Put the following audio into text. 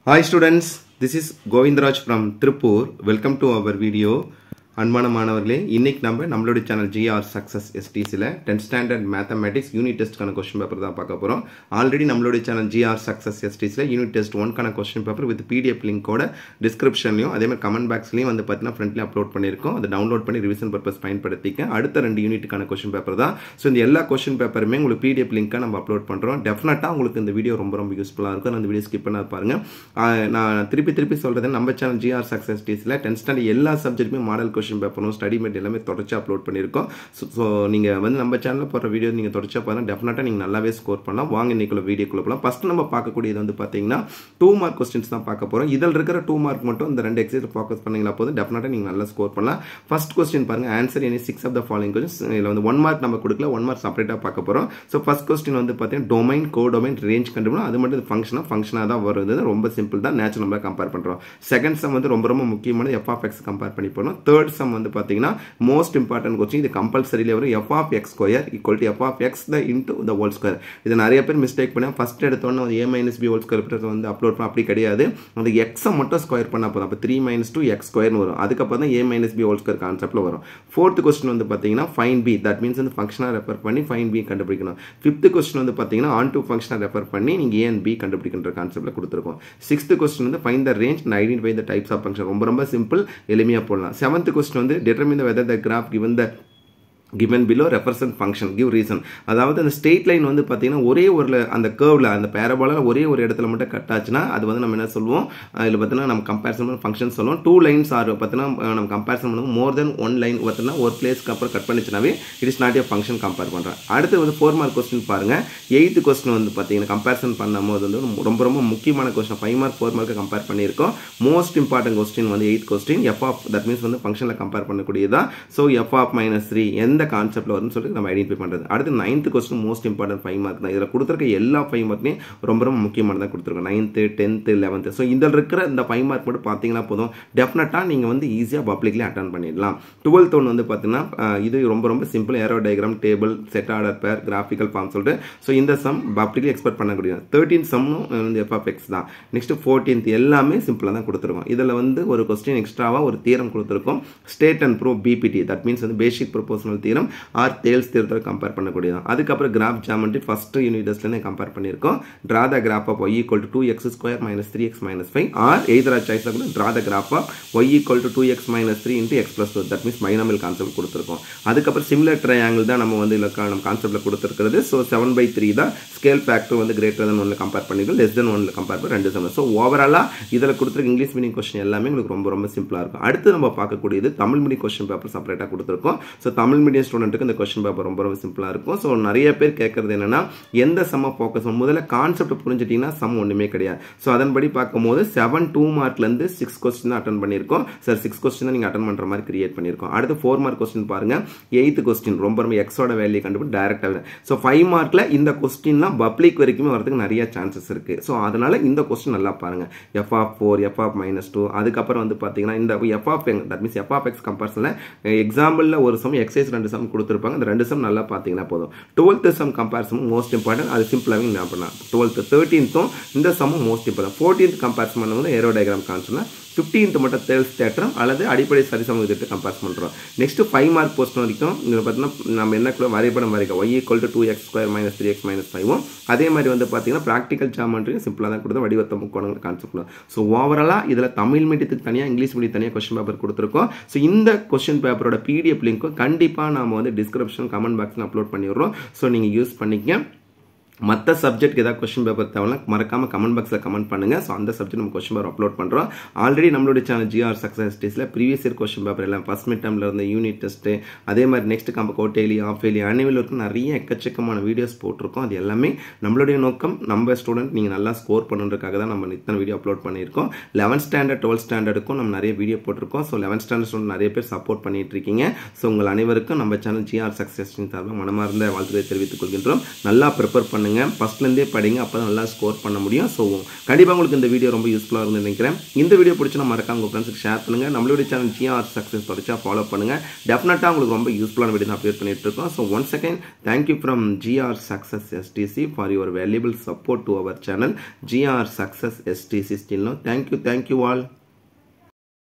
Hi students, this is Govindraj from Tripur. Welcome to our video. அன்பான மாணவர்களே இன்னைக்கு நம்ம நம்மளுடைய சேனல் ஜிஆர் சக்ஸஸ் எஸ்டிசியில் டென்த் ஸ்டாண்டர்ட் மேத்தமேட்டிக்ஸ் யூனிட் டெஸ்ட்க்கான கொஸ்டின் பேப்பர் தான் பார்க்க போகிறோம் ஆல்ரெடி நம்மளுடைய சேனல் ஜிஆர் சக்ஸஸ் எஸ்டிஸில் யூனிட் டெஸ்ட் ஒன்க்கான கொஸ்டின் பேப்பர் வித் பிடிஎஃப் லிங்கோட டிஸ்கிரிப்ஷன்லையும் அதே மாதிரி கமெண்ட் பாக்ஸ்லையும் வந்து பார்த்தீங்கன்னா ஃப்ரண்ட்லேயும் அப்லோட் பண்ணியிருக்கோம் அதை டவுன்லோட் பண்ணி ரிவிஷன் பர்பஸ் பயன்படுத்திக்க அடுத்த ரெண்டு யூனிட்டுக்கான கொஸ்டின் பேப்பர் தான் ஸோ இந்த எல்லா கொஸ்டின் பேப்பருமே உங்களுக்கு பிடிஎஃப் லிங்க்காக நம்ம அப்லோட் பண்ணுறோம் டெஃபினட்டாக உங்களுக்கு இந்த வீடியோ ரொம்ப ரொம்ப யூஸ்ஃபுல்லாக இருக்கும் அந்த வீடியோ ஸ்கிப் பண்ணாத பாருங்க ஆஹ் நான் திருப்பி திருப்பி சொல்கிறது நம்ம சேனல் ஜிஆர் சக்ஸஸ் டீஸில் டென்த் ஸ்டாண்டர்ட் எல்லா சப்ஜெக்ட்டுமே மாடல் கொஸ்டின் பேப்பரும் ஸ்டடி மெட் எல்லாமே தொடர்ச்சி அப்லோட் பண்ணியிருக்கோம் ஸோ நீங்கள் வந்து நம்ம சேனலில் போடுற வீடியோ நீங்கள் தொடர்ச்சியாக பாருங்கள் டெஃபினட்டாக நீங்கள் நல்லாவே ஸ்கோர் பண்ணலாம் வாங்க இன்னைக்குள்ள வீடியோக்குள்ள போகலாம் ஃபஸ்ட் நம்ம பார்க்கக்கூடியது வந்து பார்த்தீங்கன்னா டூ மார்க் கொஸ்டின்ஸ் தான் பார்க்க போகிறோம் இதில் இருக்கிற டூ மார்க் மட்டும் இந்த ரெண்டு எக்ஸைஸ் ஃபோக்கஸ் பண்ணீங்களா போதும் டெஃபினட்டாக நீங்கள் நல்லா ஸ்கோர் பண்ணலாம் ஃபர்ஸ்ட் கொஸ்டின் பாருங்க answer any six of the following questions இதில் வந்து ஒன் மார்க் நம்ம கொடுக்கல ஒன் மார்க் செப்பரேட்டாக பார்க்க போகிறோம் ஸோ ஃபர்ஸ்ட் கொஸ்டின் வந்து பார்த்தீங்கன்னா டொமைன் கோ டொமைன் ரேஞ்ச் கண்டுபிடிக்கணும் அது மட்டும் ஃபங்க்ஷனாக ஃபங்க்ஷனாக தான் வருது ரொம்ப சிம்பிள் தான் நேச்சுரல் நம்ம கம்பேர் பண்ணுறோம் செகண்ட் சம் வந்து ரொம்ப ரொம்ப முக்கியமான எஃப் ஆஃப் எக்ஸ் கம்பேர் பண்ணி போகணும் தேர்ட் சம் வந்து பார்த்தீங்கன்னா மோஸ்ட் இம்பார்ட்டன்ட் கொஸ்டின் இது கம்பல்சரியில் வரும் f of x square equal to f of x the into the whole square இது நிறைய பேர் மிஸ்டேக் பண்ணி ஃபர்ஸ்ட் எடுத்தோன்னே a minus b whole square வந்து அப்லோட் பண்ண அப்படி கிடையாது அந்த எக்ஸை மட்டும் ஸ்கொயர் பண்ண போதும் அப்போ த்ரீ மைனஸ் டூ எக்ஸ் ஸ்கொயர்னு வரும் அதுக்கப்புறம் தான் a minus b whole square கான்செப்ட்டில் வரும் ஃபோர்த் கொஸ்டின் வந்து பார்த்தீங்கன்னா ஃபைன் பி தட் மீன்ஸ் வந்து ஃபங்க்ஷனாக ரெஃபர் பண்ணி ஃபைன் பி கண்டுபிடிக்கணும் ஃபிஃப்த் கொஸ்டின் வந்து பார்த்தீங்கன்னா ஆன் டு ஃபங்க்ஷனாக ரெஃபர் பண்ணி நீங்கள் ஏ அண்ட் பி கண்டுபிடிக்கின்ற கான்செப்ட்டில் கொடுத்துருக்கோம் சிக்ஸ்த் கொஸ்டின் வந்து find the range and identify the types of function ரொம்ப ரொம்ப சிம்பிள் எளிமையாக போடலாம் செவன்த் கொஸ்டின் வந்து determine the whether the graph given the given below represent function give reason அதாவது அந்த ஸ்ட்ரெயிட் லைன் வந்து பார்த்தீங்கன்னா ஒரே ஒரு அந்த கேர்வில் அந்த பேரபாலில் ஒரே ஒரு இடத்துல மட்டும் கட் ஆச்சுன்னா அது வந்து நம்ம என்ன சொல்லுவோம் இதில் பார்த்தீங்கன்னா நம்ம கம்பேரிசன் பண்ண ஃபங்க்ஷன் சொல்லுவோம் டூ லைன்ஸ் ஆர் பார்த்தீங்கன்னா நம்ம கம்பேரிசன் பண்ணுவோம் மோர் தென் ஒன் லைன் பார்த்தீங்கன்னா ஒரு பிளேஸ்க்கு அப்புறம் கட் பண்ணிச்சுனாவே it is not a function compare பண்ணுறேன் அடுத்து வந்து ஃபோர் மார்க் கொஸ்டின் பாருங்க எயித்து கொஸ்டின் வந்து பார்த்தீங்கன்னா கம்பேரிசன் பண்ணும்போது வந்து ரொம்ப ரொம்ப முக்கியமான question five mark four mark compare பண்ணியிருக்கோம் மோஸ்ட் இம்பார்ட்டன்ட் கொஸ்டின் வந்து eighth question F of that means வந்து ஃபங்க்ஷனில் கம்பேர் பண்ணக்கூடியதான் so F of minus three எந்த கான்செப்ட்ல வரும்னு சொல்லிட்டு நம்ம ஐடென்டிஃபை பண்ணுறது அடுத்து ninth question most important five mark தான் இதில் கொடுத்துருக்க எல்லா ஃபைவ் மார்க்லையும் ரொம்ப ரொம்ப முக்கியமானதாக கொடுத்துருக்கோம் நைன்த்து டென்த்து லெவன்த்து ஸோ இதில் இருக்கிற இந்த ஃபைவ் மார்க் மட்டும் பார்த்தீங்கன்னா போதும் டெஃபினட்டாக நீங்கள் வந்து ஈஸியாக பப்ளிக்லேயே அட்டன் பண்ணிடலாம் டுவெல்த் ஒன்று வந்து பார்த்தீங்கன்னா இது ரொம்ப ரொம்ப simple arrow diagram table set order pair graphical form சொல்லிட்டு ஸோ இந்த சம் பப்ளிக்லி எக்ஸ்பெக்ட் பண்ணக்கூடிய தேர்ட்டீன் சம்னும் வந்து எஃப் ஆஃப் எக்ஸ் தான் நெக்ஸ்ட் ஃபோர்டீன்த் எல்லாமே சிம்பிளாக தான் கொடுத்துருக்கோம் இதில் வந்து ஒரு கொஸ்டின் எக்ஸ்ட்ராவாக ஒரு தீரம் கொடுத்துருக்கோம் state and prove BPT that means வந்து basic proportional theorem or Thales தீரத்தில் கம்பேர் பண்ணக்கூடியதான் அதுக்கப்புறம் கிராஃப் ஜாமெண்ட்ரி ஃபர்ஸ்ட் யூனிட் டெஸ்ட்லேருந்து கம்பேர் பண்ணியிருக்கோம் draw the graph of y equal to two x square minus three x minus five or எய்தரா சாய்ஸில் கூட draw the graph of y equal to two x minus three into x plus two that means minimal concept கொடுத்துருக்கோம் அதுக்கப்புறம் similar triangle தான் நம்ம வந்து இதில் நம்ம கான்செப்ட்டில் கொடுத்துருக்கிறது ஸோ செவன் பை த்ரீ தான் ஸ்கேல் ஃபேக்டர் வந்து கிரேட்டர் தன் ஒன்ல கம்பேர் பண்ணிருக்கோம் லெஸ் தென் ஒன்ல கம்பேர் பண்ணி ரெண்டு செவன் ஸோ ஓவராலாக இதில் கொடுத்துருக்க இங்கிலீஷ் மீனிங் கொஸ்டின் எல்லாமே உங்களுக்கு ரொம்ப ரொம்ப சிம்பிளாக இருக்கும் அடுத்து நம்ம பார்க்கக்கூடியது தமிழ் மீடியம் கொஸ்டின் பேப்பர் செப்பரேட்டாக கொடுத்துருக்கோம் ஸோ தமிழ் மீடியம் ஸ்டூடெண்ட்டுக்கு இந்த கொஸ்டின் பேப்பர் ரொம்ப ரொம்ப சிம்பிளாக இருக்கும் ஸோ நிறைய பேர் கேட்கறது என்னன்னா எந்த செம்ம ஃபோக்கஸ் முதல்ல கான்செப்ட் புரிஞ்சிட்டிங்கன்னா சம் ஒன்றுமே கிடையாது ஸோ அதன்படி பார்க்கும்போது செவன் டூ மார்க்லேருந்து சிக்ஸ் கொஸ்டின் தான் அட்டன் பண்ணியிருக்கோம் சார் சிக்ஸ் கொஸ்டின் தான் நீங்கள் அட்டன் பண்ணுற மாதிரி கிரியேட் பண்ணியிருக்கோம் அடுத்து ஃபோர் மார்க் கொஸ்டின் பாருங்க எயித்து கொஸ்டின் ரொம்ப ரொம்ப எக்ஸோட வேல்யூ கண்டுபிடி டேரக்டாக ஸோ ஃபைவ் மார்க்கில் இந்த கொஸ்டின்லாம் பப்ளிக் வரைக்குமே வரதுக்கு நிறைய சான்சஸ் இருக்கு ஸோ அதனால இந்த கொஸ்டின் நல்லா பாருங்க F of four F of minus two அதுக்கப்புறம் வந்து பார்த்தீங்கன்னா இந்த F of that means F of x கம்பேரிசனில் எக்ஸாம்பிளில் ஒரு சம் எக்ஸைஸ் ரெண்டு சம் கொடுத்துருப்பாங்க அந்த ரெண்டு சம் நல்லா பார்த்தீங்கன்னா போதும் twelfth sum comparison most important அது சிம்பிளாகவே ஞாபகம் பண்ணலாம் டுவெல்த்து தேர்ட்டீன்த்தும் இந்த சம்மும் மோஸ்ட் இம்பார்ட்டன்ட் ஃபோர்டீன்த் கம்பேரிசன் பண்ணும்போது ஏரோ டயக்ராம் கான்செப்ட்னா ஃபிஃப்டீன்த் மட்டும் தேல்ஸ் தேட்டரும் அல்லது அடிப்படை சரி சமூகத்திட்ட கம்பேர் பண்ணுறோம் நெக்ஸ்ட் ஃபைவ் மார்க் போஸ்ட் வரைக்கும் இதில் பார்த்தீங்கன்னா நம்ம என்ன கூட வரைபடம் வரைக்கும் y equal to two x square minus three x minus ஃபைவும் அதே மாதிரி வந்து பார்த்தீங்கன்னா ப்ராக்டிக்கல் ஜாமெண்ட்ரியும் சிம்பிளாக தான் கொடுத்து வடிவத்த முக்கோணங்கள் கான்செப்ட் ஸோ ஓவராலாக இதில் தமிழ் மீடியத்துக்கு தனியாக இங்கிலீஷ் மீடியம் தனியாக கொஸ்டின் பேப்பர் கொடுத்துருக்கோம் ஸோ இந்த கொஸ்டின் பேப்பரோட பிடிஎஃப் லிங்க்கும் கண்டிப்பாக நம்ம வந்து டிஸ்கிரிப்ஷன் கமெண்ட் பாக்ஸில் அப்லோட் பண்ணிடுறோம் ஸோ நீங்கள் யூஸ் பண்ணிக்க மற்ற சப்ஜெக்ட் ஏதாவது கொஸ்டின் பேப்பர் தேவைன்னா மறக்காம கமெண்ட் பாக்ஸில் கமெண்ட் பண்ணுங்க ஸோ அந்த சப்ஜெக்ட் நம்ம கொஸ்டின் பேப்பர் அப்லோட் பண்ணுறோம் ஆல்ரெடி நம்மளுடைய சேனல் ஜிஆர் சக்ஸஸ் டேஸில் ப்ரீவியஸ் இயர் கொஸ்டின் பேப்பர் எல்லாம் ஃபர்ஸ்ட் மிட் டேமில் இருந்த யூனிட் டெஸ்ட்டு அதே மாதிரி நெக்ஸ்ட் கம்ப கோட்டேலி ஆஃப் ஏலி அனிவல் இருக்கும் நிறைய எக்கச்சக்கமான வீடியோஸ் போட்டிருக்கோம் அது எல்லாமே நம்மளுடைய நோக்கம் நம்ம ஸ்டூடெண்ட் நீங்கள் நல்லா ஸ்கோர் பண்ணுறதுக்காக தான் நம்ம இத்தனை வீடியோ அப்லோட் பண்ணியிருக்கோம் லெவன்த் ஸ்டாண்டர்ட் டுவெல்த் ஸ்டாண்டர்டுக்கும் நம்ம நிறைய வீடியோ போட்டிருக்கோம் ஸோ லெவன்த் ஸ்டாண்டர்ட் ஸ்டூடெண்ட் நிறைய பேர் சப்போர்ட் பண்ணிட்டு இருக்கீங்க ஸோ உங்கள் அனைவருக்கும் நம்ம சேனல் ஜிஆர் சக்ஸஸ் சார்பாக மனமார்ந்த வாழ்த்துக்களை தெரிவித்துக் கொள்கின்றோம் நல்லா ப்ரிப்பேர் பண்ணுங்க பண்ணுங்கள் ஃபஸ்ட்லேருந்தே படிங்க அப்போ தான் நல்லா ஸ்கோர் பண்ண முடியும் ஸோ கண்டிப்பாக உங்களுக்கு இந்த வீடியோ ரொம்ப யூஸ்ஃபுல்லாக இருந்து நினைக்கிறேன் இந்த வீடியோ பிடிச்சா மறக்காம உங்கள் ஃப்ரெண்ட்ஸுக்கு ஷேர் பண்ணுங்கள் நம்மளுடைய சேனல் ஜிஆர் சக்ஸஸ் தொடச்சா ஃபாலோ பண்ணுங்கள் டெஃபினட்டாக உங்களுக்கு ரொம்ப யூஸ்ஃபுல்லான வீடியோ அப்டேட் பண்ணிட்டு இருக்கோம் so one second thank you from GR success STC for your valuable support to our channel GR success STC still no thank you thank you all